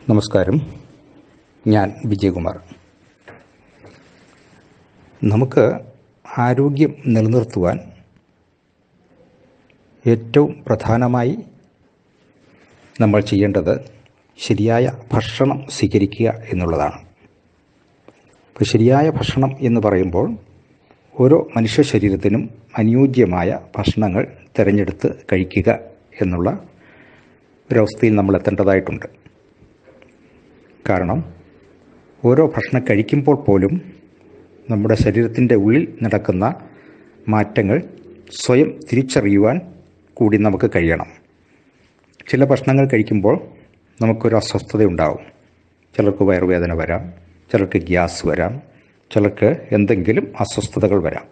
നമസ്കാരം ഞാൻ വിജയകുമാർ നമുക്ക് ആരോഗ്യം നിലനിർത്തുവാൻ ഏറ്റവും പ്രധാനമായി നമ്മൾ ചെയ്യേണ്ടത് ശരിയായ ഭക്ഷണം സ്വീകരിക്കുക എന്നുള്ളതാണ് അപ്പോൾ ശരിയായ ഭക്ഷണം എന്ന് പറയുമ്പോൾ ഓരോ മനുഷ്യ ശരീരത്തിനും അനുയോജ്യമായ ഭക്ഷണങ്ങൾ തിരഞ്ഞെടുത്ത് കഴിക്കുക എന്നുള്ള ഒരവസ്ഥയിൽ നമ്മൾ എത്തേണ്ടതായിട്ടുണ്ട് കാരണം ഓരോ ഭക്ഷണം കഴിക്കുമ്പോൾ പോലും നമ്മുടെ ശരീരത്തിൻ്റെ ഉള്ളിൽ നടക്കുന്ന മാറ്റങ്ങൾ സ്വയം തിരിച്ചറിയുവാൻ കൂടി നമുക്ക് കഴിയണം ചില ഭക്ഷണങ്ങൾ കഴിക്കുമ്പോൾ നമുക്കൊരു അസ്വസ്ഥതയുണ്ടാവും ചിലർക്ക് വയറുവേദന വരാം ചിലർക്ക് ഗ്യാസ് വരാം ചിലർക്ക് എന്തെങ്കിലും അസ്വസ്ഥതകൾ വരാം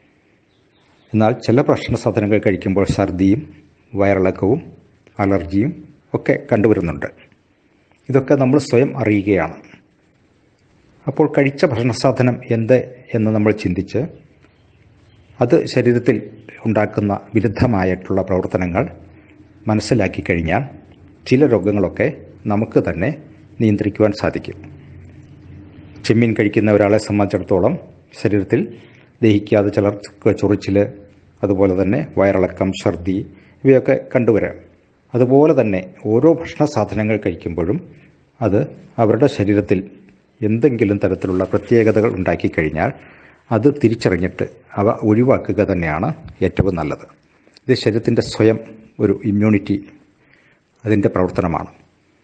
എന്നാൽ ചില ഭക്ഷണ സാധനങ്ങൾ കഴിക്കുമ്പോൾ ഛർദിയും വയറിളക്കവും അലർജിയും ഒക്കെ കണ്ടുവരുന്നുണ്ട് ഇതൊക്കെ നമ്മൾ സ്വയം അറിയുകയാണ് അപ്പോൾ കഴിച്ച ഭക്ഷണ സാധനം എന്ത് എന്ന് നമ്മൾ ചിന്തിച്ച് അത് ശരീരത്തിൽ ഉണ്ടാക്കുന്ന വിരുദ്ധമായിട്ടുള്ള പ്രവർത്തനങ്ങൾ മനസ്സിലാക്കി കഴിഞ്ഞാൽ ചില രോഗങ്ങളൊക്കെ നമുക്ക് തന്നെ നിയന്ത്രിക്കുവാൻ സാധിക്കും ചെമ്മീൻ കഴിക്കുന്ന ഒരാളെ സംബന്ധിച്ചിടത്തോളം ശരീരത്തിൽ ദഹിക്കാതെ ചിലർക്ക് ചൊറിച്ചിൽ അതുപോലെ തന്നെ വയറിളക്കം ഛർദി ഇവയൊക്കെ കണ്ടുവരാം അതുപോലെ തന്നെ ഓരോ ഭക്ഷണ സാധനങ്ങൾ കഴിക്കുമ്പോഴും അത് അവരുടെ ശരീരത്തിൽ എന്തെങ്കിലും തരത്തിലുള്ള പ്രത്യേകതകൾ ഉണ്ടാക്കി കഴിഞ്ഞാൽ അത് തിരിച്ചറിഞ്ഞിട്ട് അവ ഒഴിവാക്കുക തന്നെയാണ് ഏറ്റവും നല്ലത് ഇത് ശരീരത്തിൻ്റെ സ്വയം ഒരു ഇമ്മ്യൂണിറ്റി അതിൻ്റെ പ്രവർത്തനമാണ്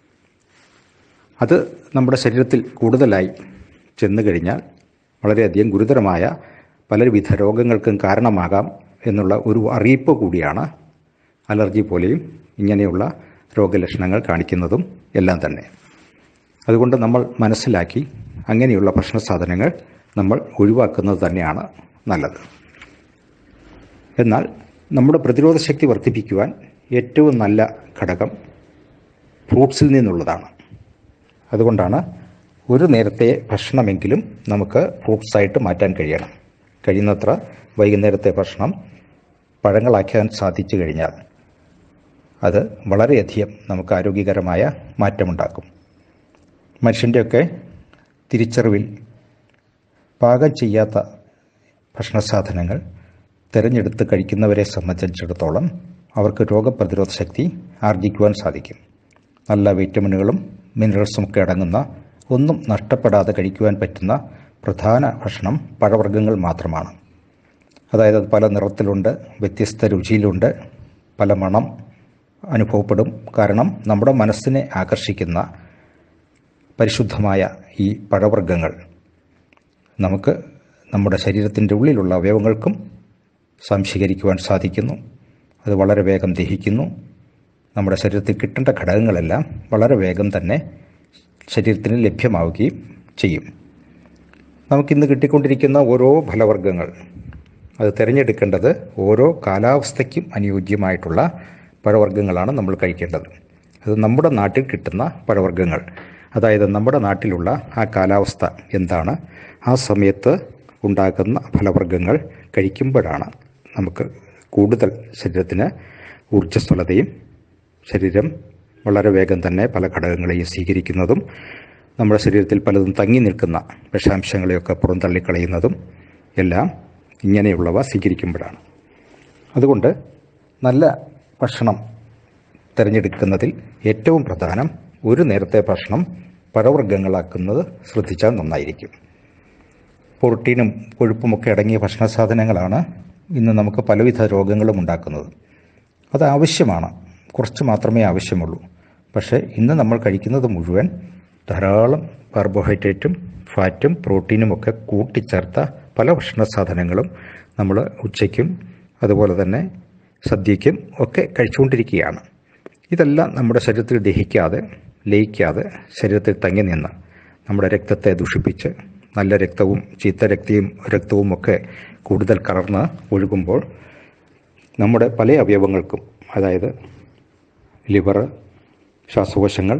അത് നമ്മുടെ ശരീരത്തിൽ കൂടുതലായി ചെന്നു കഴിഞ്ഞാൽ വളരെയധികം ഗുരുതരമായ പലവിധ രോഗങ്ങൾക്കും കാരണമാകാം എന്നുള്ള ഒരു അറിയിപ്പ് കൂടിയാണ് അലർജി പോലെയും ഇങ്ങനെയുള്ള രോഗലക്ഷണങ്ങൾ കാണിക്കുന്നതും എല്ലാം തന്നെ അതുകൊണ്ട് നമ്മൾ മനസ്സിലാക്കി അങ്ങനെയുള്ള ഭക്ഷണ സാധനങ്ങൾ നമ്മൾ ഒഴിവാക്കുന്നത് തന്നെയാണ് നല്ലത് എന്നാൽ നമ്മുടെ പ്രതിരോധ ശക്തി വർദ്ധിപ്പിക്കുവാൻ ഏറ്റവും നല്ല ഘടകം ഫ്രൂട്ട്സിൽ നിന്നുള്ളതാണ് അതുകൊണ്ടാണ് ഒരു നേരത്തെ ഭക്ഷണമെങ്കിലും നമുക്ക് ഫ്രൂട്ട്സായിട്ട് മാറ്റാൻ കഴിയണം കഴിയുന്നത്ര വൈകുന്നേരത്തെ ഭക്ഷണം പഴങ്ങളാക്കാൻ സാധിച്ചു കഴിഞ്ഞാൽ അത് വളരെയധികം നമുക്ക് ആരോഗ്യകരമായ മാറ്റമുണ്ടാക്കും മനുഷ്യൻ്റെയൊക്കെ തിരിച്ചറിവിൽ പാകം ചെയ്യാത്ത ഭക്ഷണ സാധനങ്ങൾ തിരഞ്ഞെടുത്ത് കഴിക്കുന്നവരെ സംബന്ധിച്ചിടത്തോളം അവർക്ക് രോഗപ്രതിരോധ ശക്തി ആർജിക്കുവാൻ സാധിക്കും നല്ല വിറ്റമിനുകളും മിനറൽസും ഒക്കെ അടങ്ങുന്ന ഒന്നും നഷ്ടപ്പെടാതെ കഴിക്കുവാൻ പറ്റുന്ന പ്രധാന ഭക്ഷണം പഴവർഗ്ഗങ്ങൾ മാത്രമാണ് അതായത് അത് പല നിറത്തിലുണ്ട് വ്യത്യസ്ത രുചിയിലുണ്ട് പല മണം അനുഭവപ്പെടും കാരണം നമ്മുടെ മനസ്സിനെ ആകർഷിക്കുന്ന പരിശുദ്ധമായ ഈ പഴവർഗ്ഗങ്ങൾ നമുക്ക് നമ്മുടെ ശരീരത്തിൻ്റെ ഉള്ളിലുള്ള അവയവങ്ങൾക്കും സംശീകരിക്കുവാൻ സാധിക്കുന്നു അത് വളരെ വേഗം ദഹിക്കുന്നു നമ്മുടെ ശരീരത്തിൽ കിട്ടേണ്ട ഘടകങ്ങളെല്ലാം വളരെ വേഗം തന്നെ ശരീരത്തിന് ലഭ്യമാവുകയും ചെയ്യും നമുക്കിന്ന് കിട്ടിക്കൊണ്ടിരിക്കുന്ന ഓരോ ഫലവർഗ്ഗങ്ങൾ അത് തിരഞ്ഞെടുക്കേണ്ടത് ഓരോ കാലാവസ്ഥയ്ക്കും അനുയോജ്യമായിട്ടുള്ള പഴവർഗ്ഗങ്ങളാണ് നമ്മൾ കഴിക്കേണ്ടത് അത് നമ്മുടെ നാട്ടിൽ കിട്ടുന്ന പഴവർഗ്ഗങ്ങൾ അതായത് നമ്മുടെ നാട്ടിലുള്ള ആ കാലാവസ്ഥ എന്താണ് ആ സമയത്ത് ഉണ്ടാക്കുന്ന ഫലവർഗ്ഗങ്ങൾ കഴിക്കുമ്പോഴാണ് നമുക്ക് കൂടുതൽ ശരീരത്തിന് ഊർജ്ജസ്വലതയും ശരീരം വളരെ വേഗം തന്നെ പല ഘടകങ്ങളെയും സ്വീകരിക്കുന്നതും നമ്മുടെ ശരീരത്തിൽ പലതും തങ്ങി നിൽക്കുന്ന വിഷാംശങ്ങളെയൊക്കെ പുറന്തള്ളിക്കളയുന്നതും എല്ലാം ഇങ്ങനെയുള്ളവ സ്വീകരിക്കുമ്പോഴാണ് അതുകൊണ്ട് നല്ല ഭക്ഷണം തിരഞ്ഞെടുക്കുന്നതിൽ ഏറ്റവും പ്രധാനം ഒരു നേരത്തെ ഭക്ഷണം പഴവർഗ്ഗങ്ങളാക്കുന്നത് ശ്രദ്ധിച്ചാൽ നന്നായിരിക്കും പ്രോട്ടീനും കൊഴുപ്പുമൊക്കെ അടങ്ങിയ ഭക്ഷണ സാധനങ്ങളാണ് ഇന്ന് നമുക്ക് പലവിധ രോഗങ്ങളും ഉണ്ടാക്കുന്നത് അത് ആവശ്യമാണ് കുറച്ച് മാത്രമേ ആവശ്യമുള്ളൂ പക്ഷേ ഇന്ന് നമ്മൾ കഴിക്കുന്നത് മുഴുവൻ ധാരാളം കാർബോഹൈഡ്രേറ്റും ഫാറ്റും പ്രോട്ടീനും ഒക്കെ കൂട്ടിച്ചേർത്ത പല ഭക്ഷണ സാധനങ്ങളും നമ്മൾ ഉച്ചയ്ക്കും അതുപോലെ തന്നെ സദ്യയ്ക്കും ഒക്കെ കഴിച്ചുകൊണ്ടിരിക്കുകയാണ് ഇതെല്ലാം നമ്മുടെ ശരീരത്തിൽ ദഹിക്കാതെ ലയിക്കാതെ ശരീരത്തിൽ തങ്ങി നിന്ന് നമ്മുടെ രക്തത്തെ ദുഷിപ്പിച്ച് നല്ല രക്തവും ചീത്ത രക്തയും രക്തവും ഒക്കെ കൂടുതൽ കലർന്ന് ഒഴുകുമ്പോൾ നമ്മുടെ പല അവയവങ്ങൾക്കും അതായത് ലിവർ ശ്വാസകോശങ്ങൾ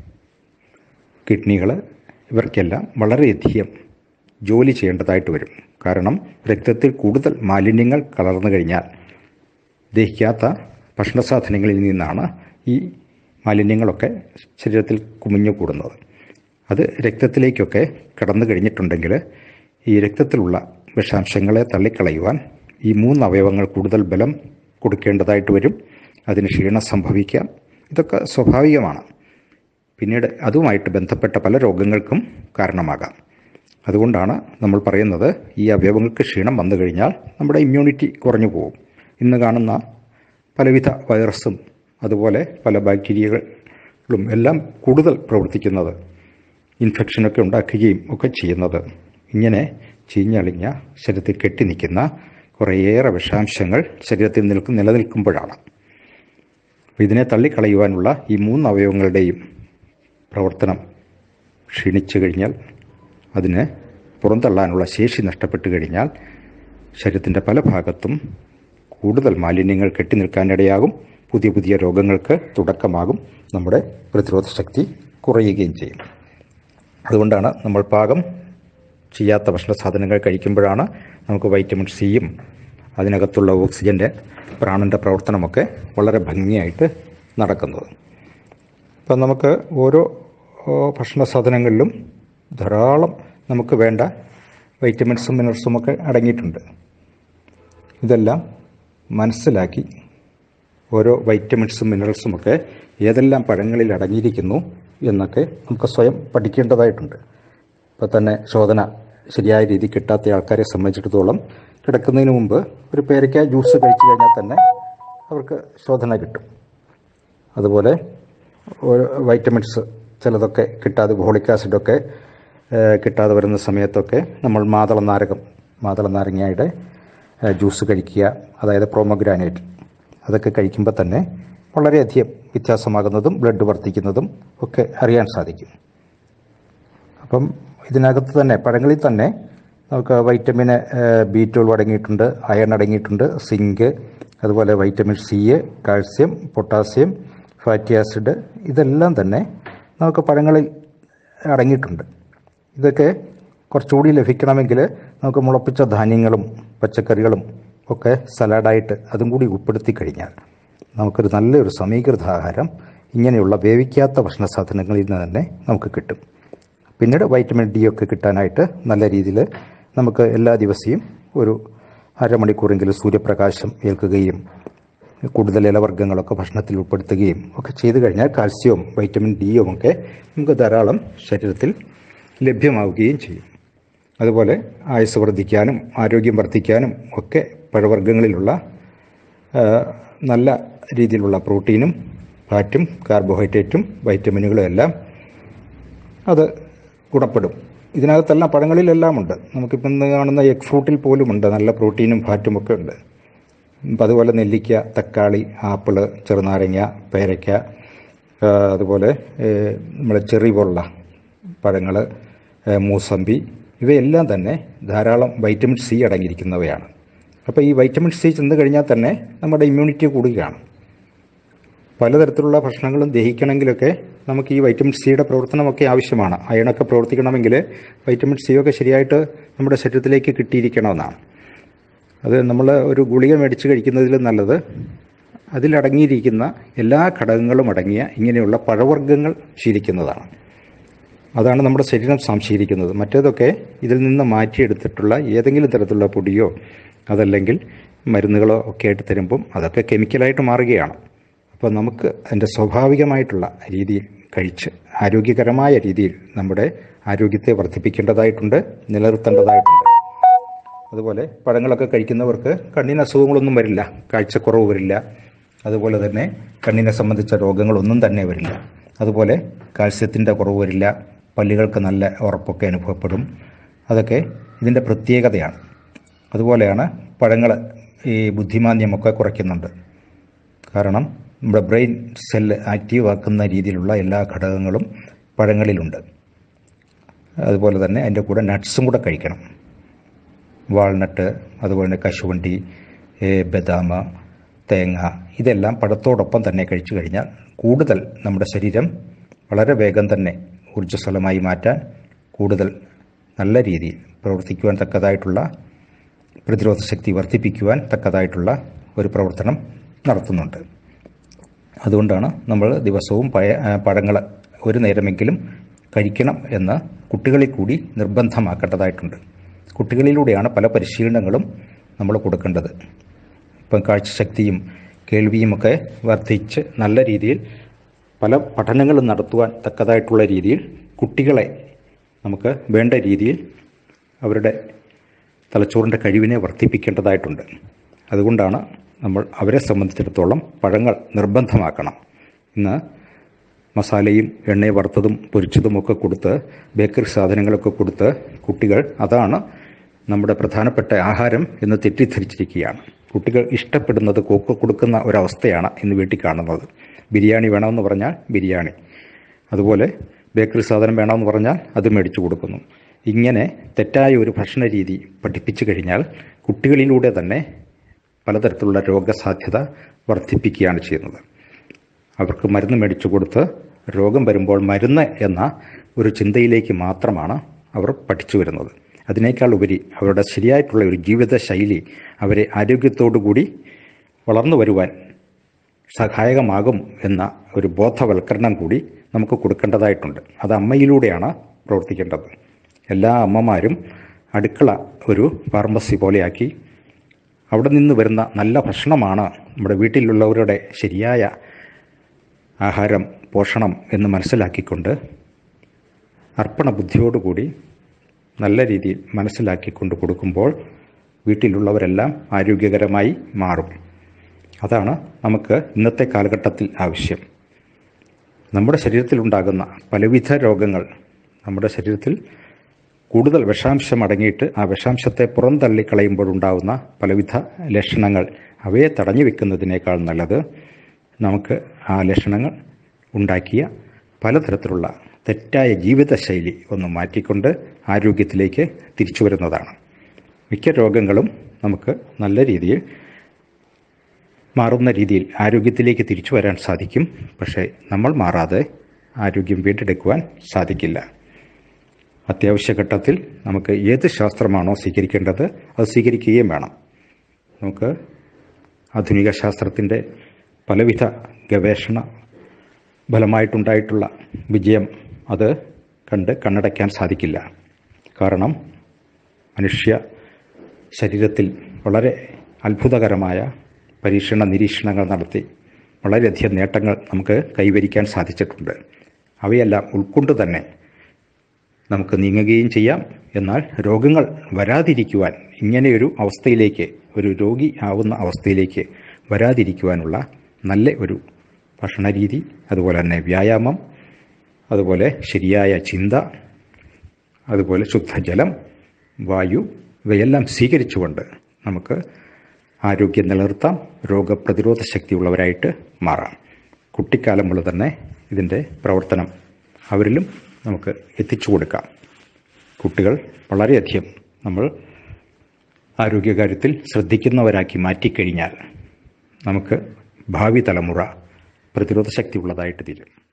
കിഡ്നികൾ ഇവർക്കെല്ലാം വളരെയധികം ജോലി ചെയ്യേണ്ടതായിട്ട് വരും കാരണം രക്തത്തിൽ കൂടുതൽ മാലിന്യങ്ങൾ കലർന്നു കഴിഞ്ഞാൽ ദഹിക്കാത്ത ഭക്ഷണസാധനങ്ങളിൽ നിന്നാണ് ഈ മാലിന്യങ്ങളൊക്കെ ശരീരത്തിൽ കുമിഞ്ഞു കൂടുന്നത് അത് രക്തത്തിലേക്കൊക്കെ കടന്നു കഴിഞ്ഞിട്ടുണ്ടെങ്കിൽ ഈ രക്തത്തിലുള്ള വിഷാംശങ്ങളെ തള്ളിക്കളയുവാൻ ഈ മൂന്ന് അവയവങ്ങൾ കൂടുതൽ ബലം കൊടുക്കേണ്ടതായിട്ട് വരും അതിന് ക്ഷീണം സംഭവിക്കാം ഇതൊക്കെ സ്വാഭാവികമാണ് പിന്നീട് അതുമായിട്ട് ബന്ധപ്പെട്ട പല രോഗങ്ങൾക്കും കാരണമാകാം അതുകൊണ്ടാണ് നമ്മൾ പറയുന്നത് ഈ അവയവങ്ങൾക്ക് ക്ഷീണം വന്നു കഴിഞ്ഞാൽ നമ്മുടെ ഇമ്മ്യൂണിറ്റി കുറഞ്ഞു പോകും ഇന്ന് കാണുന്ന പലവിധ വൈറസും അതുപോലെ പല ബാക്ടീരിയകളും എല്ലാം കൂടുതൽ പ്രവർത്തിക്കുന്നത് ഇൻഫെക്ഷനൊക്കെ ഉണ്ടാക്കുകയും ഒക്കെ ചെയ്യുന്നത് ഇങ്ങനെ ചീഞ്ഞളിഞ്ഞ ശരീരത്തിൽ കെട്ടി നിൽക്കുന്ന കുറേയേറെ വിഷാംശങ്ങൾ ശരീരത്തിൽ നിൽക്കും നിലനിൽക്കുമ്പോഴാണ് അപ്പോൾ ഇതിനെ തള്ളിക്കളയുവാനുള്ള ഈ മൂന്ന് അവയവങ്ങളുടെയും പ്രവർത്തനം ക്ഷീണിച്ചു കഴിഞ്ഞാൽ അതിന് പുറന്തള്ളാനുള്ള ശേഷി നഷ്ടപ്പെട്ടു കഴിഞ്ഞാൽ ശരീരത്തിൻ്റെ പല ഭാഗത്തും കൂടുതൽ മാലിന്യങ്ങൾ കെട്ടി നിൽക്കാനിടയാകും പുതിയ പുതിയ രോഗങ്ങൾക്ക് തുടക്കമാകും നമ്മുടെ പ്രതിരോധ ശക്തി കുറയുകയും ചെയ്യും അതുകൊണ്ടാണ് നമ്മൾ പാകം ചെയ്യാത്ത ഭക്ഷണ സാധനങ്ങൾ കഴിക്കുമ്പോഴാണ് നമുക്ക് വൈറ്റമിൻ സിയും അതിനകത്തുള്ള ഓക്സിജൻ്റെ പ്രാണൻ്റെ പ്രവർത്തനമൊക്കെ വളരെ ഭംഗിയായിട്ട് നടക്കുന്നത് അപ്പം നമുക്ക് ഓരോ ഭക്ഷണ സാധനങ്ങളിലും ധാരാളം നമുക്ക് വേണ്ട വൈറ്റമിൻസും മിനറൽസും ഒക്കെ അടങ്ങിയിട്ടുണ്ട് ഇതെല്ലാം മനസ്സിലാക്കി ഓരോ വൈറ്റമിൻസും മിനറൽസും ഒക്കെ ഏതെല്ലാം പഴങ്ങളിൽ അടങ്ങിയിരിക്കുന്നു എന്നൊക്കെ നമുക്ക് സ്വയം പഠിക്കേണ്ടതായിട്ടുണ്ട് ഇപ്പോൾ തന്നെ ശോധന ശരിയായ രീതി കിട്ടാത്ത ആൾക്കാരെ സംബന്ധിച്ചിടത്തോളം കിടക്കുന്നതിന് മുമ്പ് ഒരു പേരയ്ക്ക ജ്യൂസ് കഴിച്ചു കഴിഞ്ഞാൽ തന്നെ അവർക്ക് ശോധന കിട്ടും അതുപോലെ ഓരോ വൈറ്റമിൻസ് ചിലതൊക്കെ കിട്ടാതെ ബോളിക് ആസിഡൊക്കെ കിട്ടാതെ വരുന്ന സമയത്തൊക്കെ നമ്മൾ മാതള നാരകം മാതള നാരങ്ങയുടെ ജ്യൂസ് കഴിക്കുക അതായത് പ്രോമഗ്രാനൈറ്റ് അതൊക്കെ കഴിക്കുമ്പോൾ തന്നെ വളരെയധികം വ്യത്യാസമാകുന്നതും ബ്ലഡ് വർദ്ധിക്കുന്നതും ഒക്കെ അറിയാൻ സാധിക്കും അപ്പം ഇതിനകത്ത് തന്നെ പഴങ്ങളിൽ തന്നെ നമുക്ക് വൈറ്റമിൻ ബി ട്വൽവ് അടങ്ങിയിട്ടുണ്ട് അയൺ അടങ്ങിയിട്ടുണ്ട് സിങ്ക് അതുപോലെ vitamin C calcium potassium fatty acid ഇതെല്ലാം തന്നെ നമുക്ക് പഴങ്ങളിൽ അടങ്ങിയിട്ടുണ്ട് ഇതൊക്കെ കുറച്ചുകൂടി ലഭിക്കണമെങ്കിൽ നമുക്ക് മുളപ്പിച്ച ധാന്യങ്ങളും പച്ചക്കറികളും ഒക്കെ സലാഡായിട്ട് അതും കൂടി ഉൾപ്പെടുത്തി കഴിഞ്ഞാൽ നമുക്കൊരു നല്ലൊരു സമീകൃത ആഹാരം ഇങ്ങനെയുള്ള വേവിക്കാത്ത ഭക്ഷണ സാധനങ്ങളിൽ നിന്ന് തന്നെ നമുക്ക് കിട്ടും പിന്നീട് വൈറ്റമിൻ ഡി ഒക്കെ കിട്ടാനായിട്ട് നല്ല രീതിയിൽ നമുക്ക് എല്ലാ ദിവസവും ഒരു അരമണിക്കൂറെങ്കിലും സൂര്യപ്രകാശം ഏൽക്കുകയും കൂടുതൽ ഇലവർഗ്ഗങ്ങളൊക്കെ ഭക്ഷണത്തിൽ ഉൾപ്പെടുത്തുകയും ഒക്കെ ചെയ്തു കഴിഞ്ഞാൽ കാൽസ്യവും വൈറ്റമിൻ ഡിയും ഒക്കെ നമുക്ക് ധാരാളം ശരീരത്തിൽ ലഭ്യമാവുകയും ചെയ്യും അതുപോലെ ആയുസ് വർദ്ധിക്കാനും ആരോഗ്യം വർദ്ധിക്കാനും ഒക്കെ പഴവർഗ്ഗങ്ങളിലുള്ള നല്ല രീതിയിലുള്ള പ്രോട്ടീനും ഫാറ്റും കാർബോഹൈഡ്രേറ്റും വൈറ്റമിനുകളും എല്ലാം അത് ഗുണപ്പെടും ഇതിനകത്തെല്ലാം പഴങ്ങളിലെല്ലാം ഉണ്ട് നമുക്കിപ്പം ഇന്ന് കാണുന്ന എഗ് ഫ്രൂട്ടിൽ പോലും ഉണ്ട് നല്ല പ്രോട്ടീനും ഫാറ്റും ഒക്കെ ഉണ്ട് അപ്പം അതുപോലെ നെല്ലിക്ക തക്കാളി ആപ്പിള് ചെറുനാരങ്ങ പേരയ്ക്ക അതുപോലെ നമ്മുടെ ചെറി പോലുള്ള പഴങ്ങൾ മൂസമ്പി ഇവയെല്ലാം തന്നെ ധാരാളം വൈറ്റമിൻ സി അടങ്ങിയിരിക്കുന്നവയാണ് അപ്പോൾ ഈ വൈറ്റമിൻ സി ചെന്ന് കഴിഞ്ഞാൽ തന്നെ നമ്മുടെ ഇമ്മ്യൂണിറ്റി കൂടുകയാണ് പലതരത്തിലുള്ള ഭക്ഷണങ്ങളും ദഹിക്കണമെങ്കിലൊക്കെ നമുക്ക് ഈ വൈറ്റമിൻ സിയുടെ പ്രവർത്തനമൊക്കെ ആവശ്യമാണ് അയണൊക്കെ പ്രവർത്തിക്കണമെങ്കിൽ വൈറ്റമിൻ സി ഒക്കെ ശരിയായിട്ട് നമ്മുടെ ശരീരത്തിലേക്ക് കിട്ടിയിരിക്കണമെന്നാണ് അത് നമ്മൾ ഒരു ഗുളിക മേടിച്ച് കഴിക്കുന്നതിൽ നല്ലത് അതിലടങ്ങിയിരിക്കുന്ന എല്ലാ ഘടകങ്ങളും അടങ്ങിയ ഇങ്ങനെയുള്ള പഴവർഗ്ഗങ്ങൾ ശീലിക്കുന്നതാണ് അതാണ് നമ്മുടെ ശരീരം സംശീലിക്കുന്നത് മറ്റേതൊക്കെ ഇതിൽ നിന്ന് മാറ്റിയെടുത്തിട്ടുള്ള ഏതെങ്കിലും തരത്തിലുള്ള പൊടിയോ അതല്ലെങ്കിൽ മരുന്നുകളോ ഒക്കെ ആയിട്ട് തരുമ്പം അതൊക്കെ കെമിക്കലായിട്ട് മാറുകയാണ് അപ്പോൾ നമുക്ക് അതിൻ്റെ സ്വാഭാവികമായിട്ടുള്ള രീതിയിൽ കഴിച്ച് ആരോഗ്യകരമായ രീതിയിൽ നമ്മുടെ ആരോഗ്യത്തെ വർദ്ധിപ്പിക്കേണ്ടതായിട്ടുണ്ട് നിലനിർത്തേണ്ടതായിട്ടുണ്ട് അതുപോലെ പഴങ്ങളൊക്കെ കഴിക്കുന്നവർക്ക് കണ്ണിന് അസുഖങ്ങളൊന്നും വരില്ല കാഴ്ചക്കുറവ് വരില്ല അതുപോലെ തന്നെ കണ്ണിനെ സംബന്ധിച്ച രോഗങ്ങളൊന്നും തന്നെ വരില്ല അതുപോലെ കാൽസ്യത്തിൻ്റെ കുറവ് വരില്ല പല്ലുകൾക്ക് നല്ല ഉറപ്പൊക്കെ അനുഭവപ്പെടും അതൊക്കെ ഇതിൻ്റെ പ്രത്യേകതയാണ് അതുപോലെയാണ് പഴങ്ങൾ ഈ ബുദ്ധിമാന്യമൊക്കെ കുറയ്ക്കുന്നുണ്ട് കാരണം നമ്മുടെ ബ്രെയിൻ സെല്ല് ആക്റ്റീവ് ആക്കുന്ന രീതിയിലുള്ള എല്ലാ ഘടകങ്ങളും പഴങ്ങളിലുണ്ട് അതുപോലെ തന്നെ അതിൻ്റെ കൂടെ നട്ട്സും കൂടെ കഴിക്കണം വാൾനട്ട് അതുപോലെ തന്നെ കശുവണ്ടി ബദാം തേങ്ങ ഇതെല്ലാം പഴത്തോടൊപ്പം തന്നെ കഴിച്ചു കഴിഞ്ഞാൽ കൂടുതൽ നമ്മുടെ ശരീരം വളരെ വേഗം തന്നെ ഊർജ്ജസ്വലമായി മാറ്റാൻ കൂടുതൽ നല്ല രീതിയിൽ പ്രവർത്തിക്കുവാൻ തക്കതായിട്ടുള്ള പ്രതിരോധ ശക്തി വർദ്ധിപ്പിക്കുവാൻ തക്കതായിട്ടുള്ള ഒരു പ്രവർത്തനം നടത്തുന്നുണ്ട് അതുകൊണ്ടാണ് നമ്മൾ ദിവസവും പയ പഴങ്ങൾ ഒരു നേരമെങ്കിലും കഴിക്കണം എന്ന് കുട്ടികളിൽ കൂടി നിർബന്ധമാക്കേണ്ടതായിട്ടുണ്ട് കുട്ടികളിലൂടെയാണ് പല പരിശീലനങ്ങളും നമ്മൾ കൊടുക്കേണ്ടത് ഇപ്പം കാഴ്ചശക്തിയും കേൾവിയുമൊക്കെ വർദ്ധിച്ച് നല്ല രീതിയിൽ പല പഠനങ്ങളും നടത്തുവാൻ തക്കതായിട്ടുള്ള രീതിയിൽ കുട്ടികളെ നമുക്ക് വേണ്ട രീതിയിൽ അവരുടെ തലച്ചോറിൻ്റെ കഴിവിനെ വർദ്ധിപ്പിക്കേണ്ടതായിട്ടുണ്ട് അതുകൊണ്ടാണ് നമ്മൾ അവരെ സംബന്ധിച്ചിടത്തോളം പഴങ്ങൾ നിർബന്ധമാക്കണം ഇന്ന് മസാലയും എണ്ണയെ വറുത്തതും പൊരിച്ചതുമൊക്കെ കൊടുത്ത് ബേക്കറി സാധനങ്ങളൊക്കെ കൊടുത്ത് കുട്ടികൾ അതാണ് നമ്മുടെ പ്രധാനപ്പെട്ട ആഹാരം എന്ന് തെറ്റിദ്ധരിച്ചിരിക്കുകയാണ് കുട്ടികൾ ഇഷ്ടപ്പെടുന്നത് കോക്ക് കൊടുക്കുന്ന ഒരവസ്ഥയാണ് ഇന്ന് വീട്ടിൽ കാണുന്നത് ബിരിയാണി വേണമെന്ന് പറഞ്ഞാൽ ബിരിയാണി അതുപോലെ ബേക്കറി സാധനം വേണമെന്ന് പറഞ്ഞാൽ അത് മേടിച്ചു കൊടുക്കുന്നു ഇങ്ങനെ തെറ്റായ ഒരു ഭക്ഷണ രീതി പഠിപ്പിച്ചു കഴിഞ്ഞാൽ കുട്ടികളിലൂടെ തന്നെ പലതരത്തിലുള്ള രോഗസാധ്യത വർദ്ധിപ്പിക്കുകയാണ് ചെയ്യുന്നത് അവർക്ക് മരുന്ന് മേടിച്ചു കൊടുത്ത് രോഗം വരുമ്പോൾ മരുന്ന് എന്ന ഒരു ചിന്തയിലേക്ക് മാത്രമാണ് അവർ പഠിച്ചു വരുന്നത് അതിനേക്കാൾ ഉപരി അവരുടെ ശരിയായിട്ടുള്ള ഒരു ജീവിത ശൈലി അവരെ ആരോഗ്യത്തോടുകൂടി വളർന്നു വരുവാൻ സഹായകമാകും എന്ന ഒരു ബോധവൽക്കരണം കൂടി നമുക്ക് കൊടുക്കേണ്ടതായിട്ടുണ്ട് അത് അമ്മയിലൂടെയാണ് പ്രവർത്തിക്കേണ്ടത് എല്ലാ അമ്മമാരും അടുക്കള ഒരു ഫാർമസി പോലെയാക്കി അവിടെ നിന്ന് വരുന്ന നല്ല ഭക്ഷണമാണ് നമ്മുടെ വീട്ടിലുള്ളവരുടെ ശരിയായ ആഹാരം പോഷണം എന്ന് മനസ്സിലാക്കിക്കൊണ്ട് അർപ്പണ ബുദ്ധിയോടുകൂടി നല്ല രീതിയിൽ മനസ്സിലാക്കിക്കൊണ്ട് കൊടുക്കുമ്പോൾ വീട്ടിലുള്ളവരെല്ലാം ആരോഗ്യകരമായി മാറും അതാണ് നമുക്ക് ഇന്നത്തെ കാലഘട്ടത്തിൽ ആവശ്യം നമ്മുടെ ശരീരത്തിലുണ്ടാകുന്ന പലവിധ രോഗങ്ങൾ നമ്മുടെ ശരീരത്തിൽ കൂടുതൽ വിഷാംശം അടങ്ങിയിട്ട് ആ വിഷാംശത്തെ പുറന്തള്ളിക്കളയുമ്പോഴുണ്ടാകുന്ന പലവിധ ലക്ഷണങ്ങൾ അവയെ തടഞ്ഞു വെക്കുന്നതിനേക്കാൾ നല്ലത് നമുക്ക് ആ ലക്ഷണങ്ങൾ ഉണ്ടാക്കിയ പലതരത്തിലുള്ള തെറ്റായ ജീവിതശൈലി ഒന്ന് മാറ്റിക്കൊണ്ട് ആരോഗ്യത്തിലേക്ക് തിരിച്ചു വരുന്നതാണ് മിക്ക രോഗങ്ങളും നമുക്ക് നല്ല രീതിയിൽ മാറുന്ന രീതിയിൽ ആരോഗ്യത്തിലേക്ക് തിരിച്ചു വരാൻ സാധിക്കും പക്ഷേ നമ്മൾ മാറാതെ ആരോഗ്യം വീണ്ടെടുക്കുവാൻ സാധിക്കില്ല അത്യാവശ്യ ഘട്ടത്തിൽ നമുക്ക് ഏത് ശാസ്ത്രമാണോ സ്വീകരിക്കേണ്ടത് അത് സ്വീകരിക്കുകയും വേണം നമുക്ക് ആധുനിക ശാസ്ത്രത്തിൻ്റെ പലവിധ ഗവേഷണ ഫലമായിട്ടുണ്ടായിട്ടുള്ള വിജയം അത് കണ്ട് കണ്ണടയ്ക്കാൻ സാധിക്കില്ല കാരണം മനുഷ്യ ശരീരത്തിൽ വളരെ അത്ഭുതകരമായ പരീക്ഷണ നിരീക്ഷണങ്ങൾ നടത്തി വളരെയധികം നേട്ടങ്ങൾ നമുക്ക് കൈവരിക്കാൻ സാധിച്ചിട്ടുണ്ട് അവയെല്ലാം ഉൾക്കൊണ്ട് തന്നെ നമുക്ക് നീങ്ങുകയും ചെയ്യാം എന്നാൽ രോഗങ്ങൾ വരാതിരിക്കുവാൻ ഇങ്ങനെയൊരു അവസ്ഥയിലേക്ക് ഒരു രോഗി ആവുന്ന അവസ്ഥയിലേക്ക് വരാതിരിക്കുവാനുള്ള നല്ല ഒരു ഭക്ഷണരീതി അതുപോലെ തന്നെ വ്യായാമം അതുപോലെ ശരിയായ ചിന്ത അതുപോലെ ശുദ്ധജലം വായു ഇവയെല്ലാം സ്വീകരിച്ചുകൊണ്ട് നമുക്ക് ആരോഗ്യം നിലനിർത്താം രോഗപ്രതിരോധ ശക്തിയുള്ളവരായിട്ട് മാറാം കുട്ടിക്കാലം മുതൽ തന്നെ ഇതിൻ്റെ പ്രവർത്തനം അവരിലും നമുക്ക് എത്തിച്ചു കൊടുക്കാം കുട്ടികൾ വളരെയധികം നമ്മൾ ആരോഗ്യകാര്യത്തിൽ ശ്രദ്ധിക്കുന്നവരാക്കി മാറ്റിക്കഴിഞ്ഞാൽ നമുക്ക് ഭാവി തലമുറ പ്രതിരോധ ശക്തിയുള്ളതായിട്ട് തീരും